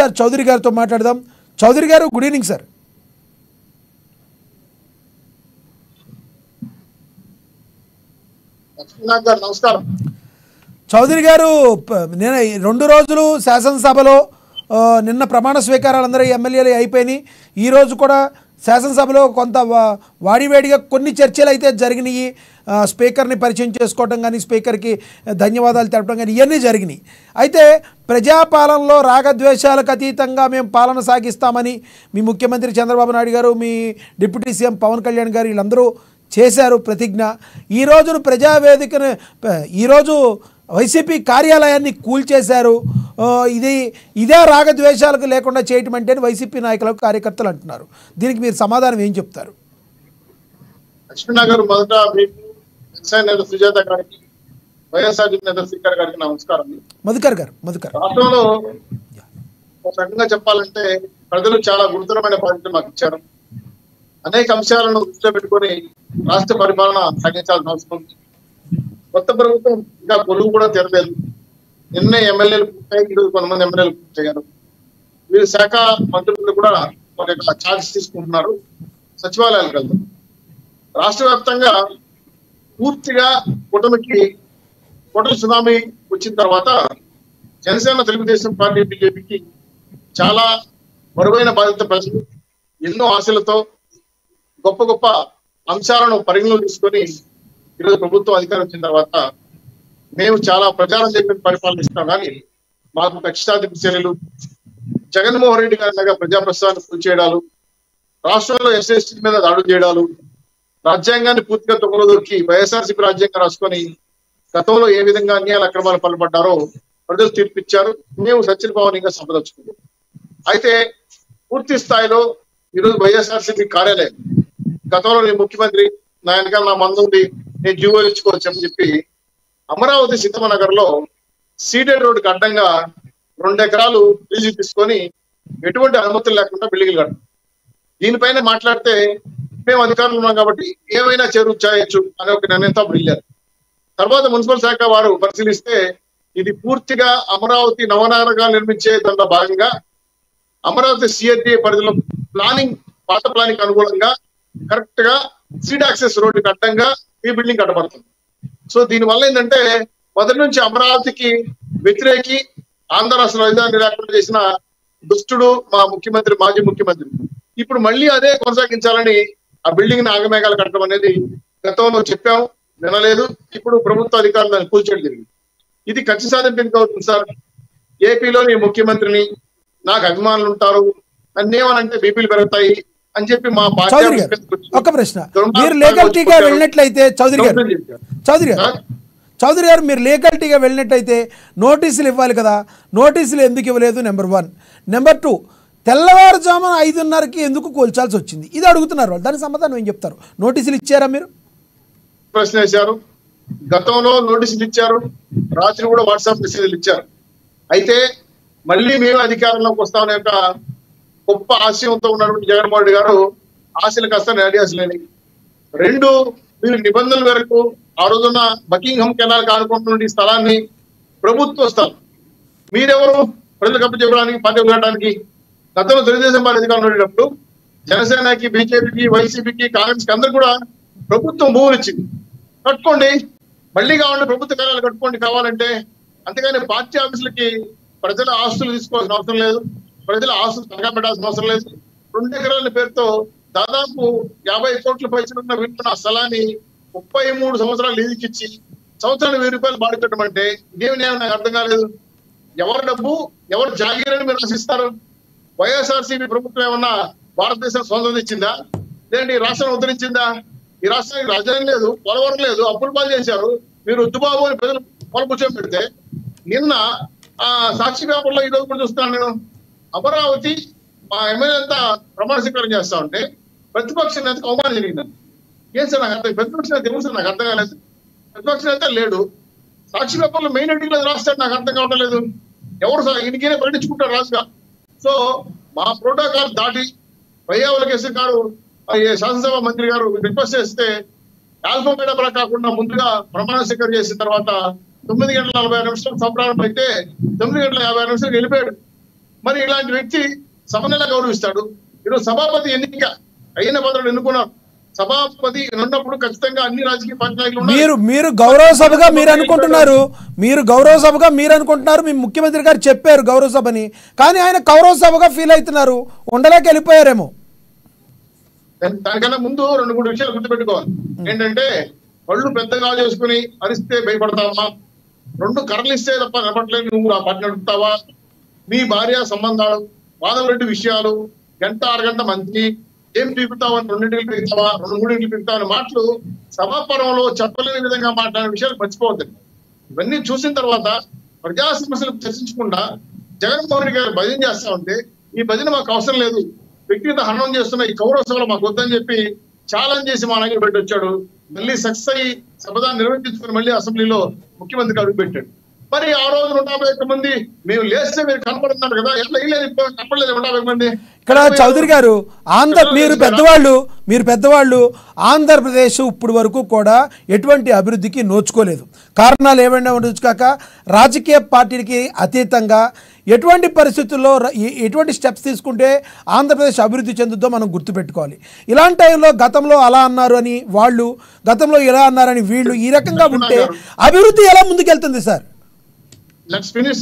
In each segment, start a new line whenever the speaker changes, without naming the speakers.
తుషార్ చౌదరి గారితో మాట్లాడదాం చౌదరి గారు గుడ్ ఈవినింగ్ సార్
లక్ష్మీనాథ్ గారు నమస్కారం
చౌదరి గారు ప- నేను ఈ రెండు రోజులు శాసనసభలో ఆ, నిన్న ప్రమాణ స్వీకారాలు అందరూ ఎమ్మెల్యేలు అయిపోయినాయి ఈ రోజు కూడా శాసనసభలో కొంత వా- వాడివేడిగా కొన్ని చర్చలు అయితే జరిగినాయి ఆ, స్పీకర్ని పరిచయం చేసుకోవడం కానీ స్పీకర్కి ధన్యవాదాలు తెలపడం కానీ ఇవన్నీ జరిగినాయి అయితే ప్రజాపాలనలో రాగద్వేషాలకు అతీతంగా మేము పాలన సాగిస్తామని మీ ముఖ్యమంత్రి చంద్రబాబు నాయుడు గారు మీ డిప్యూటీ సీఎం పవన్ కళ్యాణ్ గారు వీళ్ళందరూ చేశారు ప్రతిజ్ఞ ఈ రోజును ప్రజావేదికను ప- ఈరోజు వైసీపీ కార్యాలయాన్ని కూల్చేశారు ఆ, ఇది ఇదే రాగద్వేషాలకు లేకుండా చేయటం అంటే వైసీపీ నాయకులకు కార్యకర్తలు అంటున్నారు దీనికి మీరు సమాధానం ఏం చెప్తారు
లక్ష్మీనాథ్ గారు మొదట మీకు వ్యవసాయ నేత సుజాత గారికి వైఎస్ఆర్ నేత శ్రీకర్ గారికి నమస్కారం
మధుకర్ గారు మధుకర్
రాష్ట్రంలో ఒక రకంగా చెప్పాలంటే ప్రజలు చాలా గురుతరమైన బాధ్యత మాకు ఇచ్చారు అనేక అంశాలను దృష్టిలో పెట్టుకొని రాష్ట్ర పరిపాలన సాగించాల్సిన అవసరం ఉంది కొత్త ప్రభుత్వం ఇంకా కొలువు కూడా తెరలేదు నిన్నే ఎమ్మెల్యేలు పూర్తయి ఈరోజు కొంతమంది ఎమ్మెల్యేలు పూర్తయ్యారు వీరు శాఖ మంత్రులు కూడా వారి యొక్క ఛార్జ్ తీసుకుంటున్నారు సచివాలయాలకు వెళ్తారు రాష్ట్ర వ్యాప్తంగా పూర్తిగా కూటమికి కూటమి సునామీ వచ్చిన తర్వాత జనసేన తెలుగుదేశం పార్టీ బీజేపీకి చాలా బరువైన బాధ్యత ప్రజలు ఎన్నో ఆశలతో గొప్ప గొప్ప అంశాలను పరిగణలో తీసుకొని ఈరోజు ప్రభుత్వం అధికారం వచ్చిన తర్వాత మేము చాలా ప్రచారం చెప్పిన పరిపాలన ఇస్తాం కానీ మాకు కక్షాధిప చర్యలు జగన్మోహన్ రెడ్డి గారి మీద ప్రజాప్రస్థాన్ని పూర్తి చేయడాలు రాష్ట్రంలో ఎస్ఎస్టీ మీద దాడులు చేయడాలు రాజ్యాంగాన్ని పూర్తిగా తొంగలో దొరికి వైఎస్ఆర్సీపీ రాజ్యాంగం రాసుకొని గతంలో ఏ విధంగా అన్యాయాల అక్రమాలు పాల్పడ్డారో ప్రజలు తీర్పిచ్చారు మేము సత్యభావనంగా సంపదలుచుకున్నాం అయితే పూర్తి స్థాయిలో ఈరోజు వైఎస్ఆర్సీపీ కార్యాలయం గతంలో నేను ముఖ్యమంత్రి నా వెనకాల నా మందు ఉంది నేను జీవో ఇచ్చుకోవచ్చు అని చెప్పి అమరావతి సీతమ్మనగర్ లో సీడెడ్ రోడ్డుకి అడ్డంగా రెండు ఎకరాలు లీజు తీసుకొని ఎటువంటి అనుమతులు లేకుండా బిల్డింగ్లు కట్టారు దీనిపైన మాట్లాడితే మేము అధికారులు ఉన్నాం కాబట్టి ఏమైనా చేరు చేయొచ్చు అనే ఒక నిర్ణయంతో అప్పుడు వెళ్ళారు తర్వాత మున్సిపల్ శాఖ వారు పరిశీలిస్తే ఇది పూర్తిగా అమరావతి నవనగరంగా నిర్మించే దాంట్లో భాగంగా అమరావతి సిఆర్డీఏ పరిధిలో ప్లానింగ్ పాత ప్లానింగ్ అనుగుణంగా కరెక్ట్ గా సీడ్ యాక్సెస్ రోడ్డుకి అడ్డంగా ఈ బిల్డింగ్ కట్టబడుతుంది సో దీని వల్ల ఏంటంటే మొదటి నుంచి అమరావతికి వ్యతిరేకి ఆంధ్ర రాష్ట్ర రాజధాని లేకుండా చేసిన దుష్టుడు మా ముఖ్యమంత్రి మాజీ ముఖ్యమంత్రి ఇప్పుడు మళ్ళీ అదే కొనసాగించాలని ఆ బిల్డింగ్ ని ఆగమేఘాలు కట్టడం అనేది గతంలో చెప్పాం వినలేదు ఇప్పుడు ప్రభుత్వ అధికారులు దాన్ని కూల్చేయడం జరిగింది ఇది ఖర్చు సాధింపు ఎందుకు అవుతుంది సార్ ఏపీలో నేను ముఖ్యమంత్రిని నాకు అభిమానులు ఉంటారు అన్నేమనంటే బీపీలు పెరుగుతాయి అని చెప్పి మా పార్టీ
చౌదరి గారు
ఆఫీస్కి వచ్చి
ఒక ప్రశ్న
దుర్మార్గంగా
మీరు లీగల్టీగా
వచ్చి
వెళ్ళినట్లయితే చౌదరి గారు
దౌర్జన్యం చేశారు.
చౌదరి గారు
సార్?
చౌదరి గారు మీరు లీగల్టీగా వెళ్ళినట్టయితే నోటీసులు ఇవ్వాలి కదా నోటీసులు ఎందుకు ఇవ్వలేదు నెంబర్ వన్ నెంబర్ టూ తెల్లవారుజామున ఐదున్నరకి ఎందుకు కూల్చాల్సి వచ్చింది ఇది అడుగుతున్నారు వాళ్ళు దానికి సమాధానం ఏం చెప్తారు నోటీసులు ఇచ్చారా మీరు
ప్రశ్న వేశారు గతంలో నోటీసులు ఇచ్చారు రాత్రి కూడా వాట్సాప్ మెసేజ్లు ఇచ్చారు అయితే మళ్ళీ మేము అధికారంలోకి వస్తామనే ఒక గొప్ప ఆశయంతో ఉన్నటువంటి జగన్మోహన్ రెడ్డి గారు ఆశలు కాస్త నేడియాసలేని రెండు మీరు నిబంధనల వరకు ఆ రోజున బకింగ్హమ్ కెనాల్ కానుకుంటున్న ఈ స్థలాన్ని ప్రభుత్వ స్థలం మీరెవరు ప్రజలకు అప్పచెప్పడానికి పార్టీ పెట్టడానికి గతంలో తెలుగుదేశం పార్టీ అధికారంలో ఉండేటప్పుడు జనసేనకి బీజేపీకి వైసీపీకి కాంగ్రెస్ కి అందరు కూడా ప్రభుత్వం భూములు ఇచ్చింది కట్టుకోండి మళ్ళీ కావాలంటే ప్రభుత్వ కార్యాలు కట్టుకోండి కావాలంటే అంతేగాని పార్టీ ఆఫీసులకి ప్రజల ఆస్తులు తీసుకోవాల్సిన అవసరం లేదు ప్రజల ఆస్తులు తనఖా పెట్టాల్సిన అవసరం లేదు రెండు ఎకరాల పేరుతో దాదాపు యాభై కోట్ల పైసలు ఉన్న వింటున్న ఆ స్థలాన్ని ముప్పై మూడు సంవత్సరాలు లీజుకి ఇచ్చి సంవత్సరానికి వెయ్యి రూపాయలు బాడి కట్టమంటే ఇదేమి న్యాయం నాకు అర్థం కాలేదు ఎవరి డబ్బు ఎవరు జాగీరని మీరు ఆశిస్తారు వైఎస్ఆర్సీపీ ప్రభుత్వం ఏమన్నా భారతదేశం స్వంతం ఇచ్చిందా లేదంటే ఈ రాష్ట్రం ఉద్ధరించిందా ఈ రాష్ట్రానికి రాజధాని లేదు పోలవరం లేదు అప్పులు పాలు చేశారు మీరు వద్దుబాబు అని ప్రజలు పొల కూర్చొని పెడితే నిన్న ఆ సాక్షి పేపర్లో ఈ రోజు కూడా చూస్తున్నాను నేను అమరావతి మా ఎమ్మెల్యే అంతా ప్రమాణ స్వీకారం చేస్తా ఉంటే ప్రతిపక్ష నేతకు అవమానం జరిగింది ఏం సార్ నాకు అర్థం ప్రతిపక్ష నేత ఎవరు సార్ నాకు అర్థం కాలేదు ప్రతిపక్ష నేత లేడు సాక్షి పేపర్లో మెయిన్ ఎడిట్లో రాస్తాడు నాకు అర్థం కావడం లేదు ఎవరు సార్ ఈయనకేనే ప్రకటించుకుంటారు రాజుగా సో మా ప్రోటోకాల్ దాటి వైయావుల కేసు గారు ఆ, ఈ శాసనసభ మంత్రి గారు రిక్వెస్ట్ చేస్తే ఆల్ఫాబెటా కాకుండా ముందుగా ప్రమాణ స్వీకారం చేసిన తర్వాత తొమ్మిది గంటల నలభై ఆరు నిమిషాలు సంప్రారంభం అయితే తొమ్మిది గంటల యాభై ఆరు నిమిషాలు వెళ్ళిపోయాడు మరి ఇలాంటి వ్యక్తి సభను ఎలా గౌరవిస్తాడు ఈరోజు సభాపతి ఎన్నిక అయిన పదవులు ఎన్నుకున్నారు సభాపతి ఉన్నప్పుడు ఖచ్చితంగా అన్ని రాజకీయ పార్టీ నాయకులు ఉండాలి.
మీరు మీరు గౌరవ సభగా మీరు అనుకుంటున్నారు మీరు గౌరవ సభగా మీరు అనుకుంటున్నారు మీ ముఖ్యమంత్రి గారు చెప్పారు గౌరవ సభని కానీ ఆయన గౌరవ సభగా ఫీల్ అవుతున్నారు ఉండలేక వెళ్ళిపోయారేమో
దాని- దానికన్నా ముందు రెండు మూడు విషయాలు గుర్తుపెట్టుకోవాలి ఏంటంటే కళ్ళు పెద్దగా చేసుకుని అరిస్తే భయపడతావా రెండు కర్రలు ఇస్తే తప్ప నిలబడలేదు నువ్వు ఆ పార్టీ నడుపుతావా మీ భార్య సంబంధాలు వాదం రెండు విషయాలు గంట అరగంట మంత్రి ఏం పీకుతావు అని రెండింటికి పీకుతావా రెండు మూడింటికి పీకుతావు అనే మాటలు సభాపరంలో చెప్పలేని విధంగా మాట్లాడే విషయాలు మర్చిపోవద్దు ఇవన్నీ చూసిన తర్వాత ప్రజా సమస్యలు చర్చించకుండా జగన్మోహన్ రెడ్డి గారు భజన చేస్తా ఉంటే ఈ భజన మాకు అవసరం లేదు వ్యక్తిగత హనం చేస్తున్న ఈ కౌరవ సభలో మాకు వద్దని చెప్పి ఛాలెంజ్ చేసి మా నాయకుడు పెట్టి వచ్చాడు మళ్ళీ సక్సెస్ అయ్యి సభదాన్ని నిర్వర్తించుకుని మళ్ళీ అసెంబ్లీలో ముఖ్యమంత్రికి అడుగు పెట్టాడు మరి ఆ రోజు నూట యాభై ఒక్క మంది మేము లేస్తే మీరు కనపడుతున్నారు కదా ఎట్లా వేయలేదు ఇప్పుడు కనపడలేదు నూట యాభై మంది
ఇక్కడ చౌదరి గారు ఆంధ్ర మీరు పెద్దవాళ్ళు మీరు పెద్దవాళ్ళు ఆంధ్రప్రదేశ్ ఇప్పుడు వరకు కూడా ఎటువంటి అభివృద్ధికి నోచుకోలేదు కారణాలు ఏమైనా ఉండొచ్చు కాక రాజకీయ పార్టీలకి అతీతంగా ఎటువంటి పరిస్థితుల్లో ర- ఎ- ఎటువంటి స్టెప్స్ తీసుకుంటే ఆంధ్రప్రదేశ్ అభివృద్ధి చెందుద్దో మనం గుర్తుపెట్టుకోవాలి ఇలాంటి టైంలో గతంలో అలా అన్నారు అని వాళ్ళు గతంలో ఇలా అన్నారని వీళ్ళు ఈ రకంగా ఉంటే అభివృద్ధి ఎలా ముందుకెళ్తుంది సార్
లెట్స్ ఫినిష్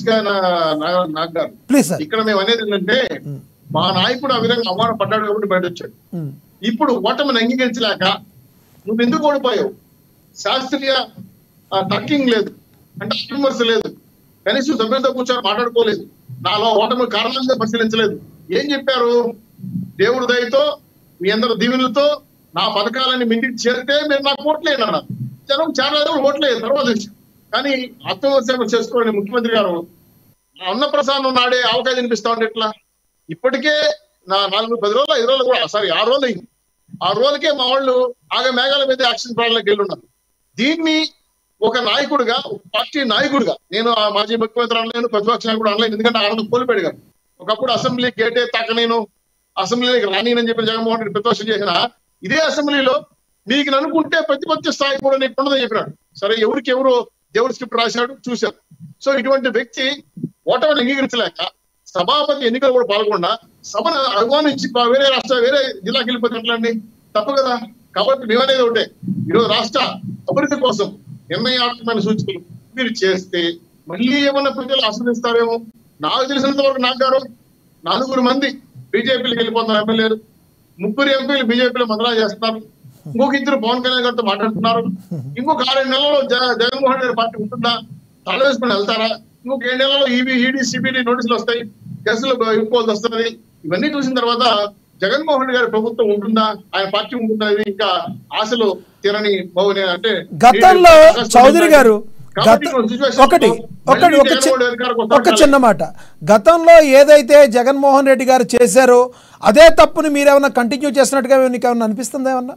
నాగ్ గారు
ప్లీజ్ సార్
ఇక్కడ మేము అనేది ఏంటంటే మా నాయకుడు ఆ విధంగా అవమానం పడ్డాడు కాబట్టి బయట వచ్చాడు
ఉమ్.
ఇప్పుడు ఓటమిని అంగీకరించలేక నువ్వు ఎందుకు ఓడిపోయావు శాస్త్రీయ టక్కింగ్ లేదు అంటే విమర్శ లేదు కనీసం సభ్యులతో కూర్చొని మాట్లాడుకోలేదు నాలో ఓటమి కారణంగా పరిశీలించలేదు ఏం చెప్పారు దేవుడి దయతో మీ అందరు దీవెనలతో నా పథకాలని మీ ఇంటికి చేరితే మీరు నాకు ఓట్లేదు అన్నారు జనం చాలా రోజులు ఓట్లేదు తర్వాత విషయం. కానీ ఆత్మవిమర్శ చేసుకోవాలని ముఖ్యమంత్రి గారు ఆ అన్నప్రసాదం నాడే అవకాశం అనిపిస్తా ఉంటే ఎట్లా ఇప్పటికే నా నాలుగు పది రోజులు ఐదు రోజులు కూడా సారీ ఆరు రోజులు అయింది ఆరు రోజులకే మా వాళ్ళు ఆగ మేఘాల మీద యాక్షన్ ప్లాన్లోకి వెళ్ళున్నారు దీన్ని ఒక నాయకుడిగా ఒక పార్టీ నాయకుడిగా నేను ఆ మాజీ ముఖ్యమంత్రి అనలేను ప్రతిపక్ష నాయకుడు అనలేను ఎందుకంటే ఆనందం కోల్పోయాడు కదా ఒకప్పుడు అసెంబ్లీ గేటే తాక నేను అసెంబ్లీకి రానినని చెప్పి జగన్మోహన్ రెడ్డి ప్రతిపక్షం చేసిన ఇదే అసెంబ్లీలో మీకు అనుకుంటే ప్రతిపక్ష స్థాయి కూడా నీకు ఉండదని చెప్పినాడు సరే ఎవరికి ఎవరు దేవుడి స్క్రిప్ట్ రాశాడు చూశారు సో ఇటువంటి వ్యక్తి ఓటమిని అంగీకరించలేక సభాపతి ఎన్నికలు కూడా పాల్గొన్నా సభను ఆహ్వానించి పా- వేరే రాష్ట్ర వేరే జిల్లాకి వెళ్ళిపోతే ఎట్లా అండి తప్పు కదా కాబట్టి మేమనేది ఒకటే ఈరోజు రాష్ట్ర అభివృద్ధి కోసం నిర్ణయాత్మకమైన సూచికలు మీరు చేస్తే మళ్ళీ ఏమన్నా ప్రజలు ఆస్వాదిస్తారేమో నాకు తెలిసినంత వరకు నాకు గారు నలుగురు మంది బీజేపీకి వెళ్ళిపోతున్నారు ఎమ్మెల్యేలు ముగ్గురు ఎంపీలు బీజేపీలో మంత్రాలు చేస్తున్నారు ఇంకొక ఇద్దరు పవన్ కళ్యాణ్ గారితో మాట్లాడుతున్నారు ఇంకొక ఆరు నెలల్లో జగ- జగన్మోహన్ రెడ్డి పార్టీ ఉంటుందా తల వేసుకుని వెళ్తారా ఇంకొక ఏడు నెలల్లో ఈబీ ఈడీ సిబిడి నోటీసులు వస్తాయి కేసులు ఇవ్వాల్సి వస్తుంది ఇవన్నీ చూసిన తర్వాత జగన్మోహన్ రెడ్డి గారి ప్రభుత్వం ఉంటుందా ఆయన పార్టీ ఉంటుందా ఇది ఇంకా ఆశలు తీరని బాగునే అంటే
గతంలో చౌదరి గారు
కాబట్టి
గత
ఇప్పుడు situation
ఒకటి
లో
ఒకటి
మళ్ళీ
ఒక చి-
జగన్మోహన్ రెడ్డి గారికి
ఒక
వస్తారు
చిన్న మాట గతంలో ఏదైతే జగన్మోహన్ రెడ్డి గారు చేశారో అదే తప్పుని మీరేమన్నా కంటిన్యూ చేసినట్టుగా మీకు ఏమన్నా అనిపిస్తుందా ఏమన్నా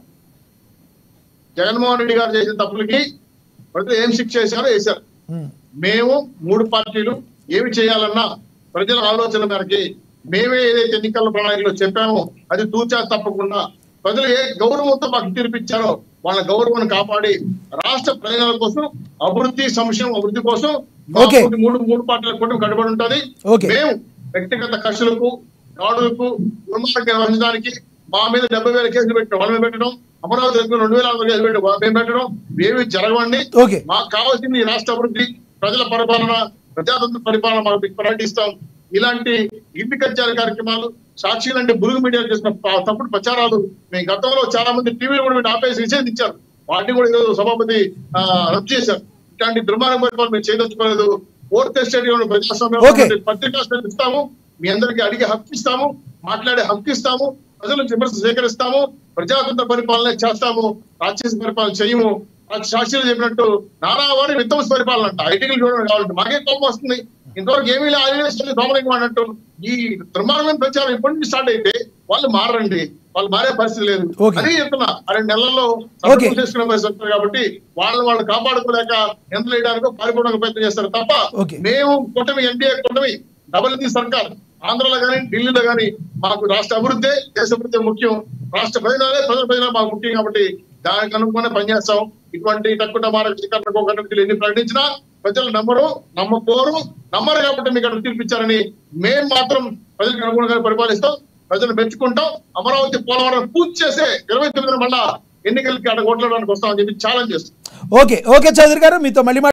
జగన్మోహన్ రెడ్డి గారు చేసిన తప్పులకి ప్రజలు ఏం శిక్ష చేశారో వేశారు
ఉమ్.
మేము మూడు పార్టీలు ఏమి చేయాలన్నా ప్రజల ఆలోచన మేరకి మేమే ఏదైతే ఎన్నికల ప్రణాళికలో చెప్పామో అది తూచా తప్పకుండా ప్రజలు ఏ గౌరవంతో మాకు తీర్పిచ్చారో వాళ్ళ గౌరవాన్ని కాపాడి రాష్ట్ర ప్రయోజనాల కోసం అభివృద్ధి సంక్షేమం అభివృద్ధి కోసం మా
Okay.
కూటమి మూడు మూడు పార్టీల కూటమి కట్టుబడి ఉంటది
Okay.
మేము వ్యక్తిగత ఖర్చులకు దాడులకు దుర్మార్గం నిర్వహించడానికి మా మీద డెబ్బై వేల కేసులు పెట్టడం వాళ్ళ మీద పెట్టడం అమరావతి దగ్గర రెండు వేల ఆరు కేసులు పెట్టడం వాళ్ళ మీద పెట్టడం ఏమి జరగవండి
ఓకే
మాకు కావాల్సింది ఈ రాష్ట్ర అభివృద్ధి ప్రజల పరిపాలన ప్రజాతంత్ర పరిపాలన మాకు ప్రకటిస్తాం ఇలాంటి ఇంటి కచ్చాల కార్యక్రమాలు సాక్షి లాంటి బురుగు మీడియా చేసిన ప- తప్పుడు ప్రచారాలు మేము గతంలో చాలా మంది టీవీలు కూడా మీరు ఆపేసి నిషేధించారు వాటిని కూడా ఈరోజు సభాపతి ఆ, రద్దు చేశారు ఇట్లాంటి దుర్మార్గ పరిపాలన మేము చేయదలుచుకోలేదు ఓట్ స్టేడియం
Okay.
ప్రజాస్వామ్యం పత్రికా స్టేట్ ఇస్తాము మీ అందరికీ అడిగే హక్కు ఇస్తాము మాట్లాడే హక్కు ఇస్తాము ప్రజల నుంచి విమర్శ సేకరిస్తాము ప్రజాతంత్ర పరిపాలన చేస్తాము రాక్షస పరిపాలన చేయము సాక్షులు చెప్పినట్టు నారావారి విధ్వంస పరిపాలన అంట ఐటీలు చూడడం కావాలంటే మాకే కోపం వస్తుంది ఇంతవరకు ఏమీ లేదు సోమలింగం అన్నట్టు ఈ దుర్మార్గమైన ప్రచారం ఎప్పటి నుంచి స్టార్ట్ అయితే వాళ్ళు మారండి వాళ్ళు మారే పరిస్థితి లేదు
Okay.
అదే చెప్తున్నా ఆ రెండు నెలల్లో
Okay.
సభ్యులు చేసుకునే పరిస్థితి ఉంటుంది కాబట్టి వాళ్ళు వాళ్ళు కాపాడుకోలేక ఎంత వేయడానికో పారిపోవడానికి ప్రయత్నం చేస్తారు తప్ప
Okay.
మేము కూటమి ఎన్డీఏ కూటమి డబుల్ ఇంజన్ సర్కార్ ఆంధ్రలో కానీ ఢిల్లీలో కానీ మాకు రాష్ట్ర అభివృద్ధి దేశ అభివృద్ధి ముఖ్యం రాష్ట్ర ప్రయోజనాలే ప్రజల ప్రయోజనాలు మాకు ముఖ్యం కాబట్టి దానికి అనుకునే పనిచేస్తాం ఇటువంటి తక్కువ మారకు ఎన్ని ప్రకటించినా ప్రజలు నమ్మరు నమ్మపోరు నమ్మరు కాబట్టి మీకు అక్కడ తీర్పిచ్చారని మేము మాత్రం ప్రజలకు అనుగుణంగా పరిపాలిస్తాం ప్రజలు మెచ్చుకుంటాం అమరావతి పోలవరం పూర్తి చేసే ఇరవై తొమ్మిది మళ్ళా ఎన్నికలకి అక్కడ కొట్టడానికి వస్తామని చెప్పి ఛాలెంజ్ చేస్తాం
ఓకే ఓకే చౌదరి గారు మీతో మళ్ళీ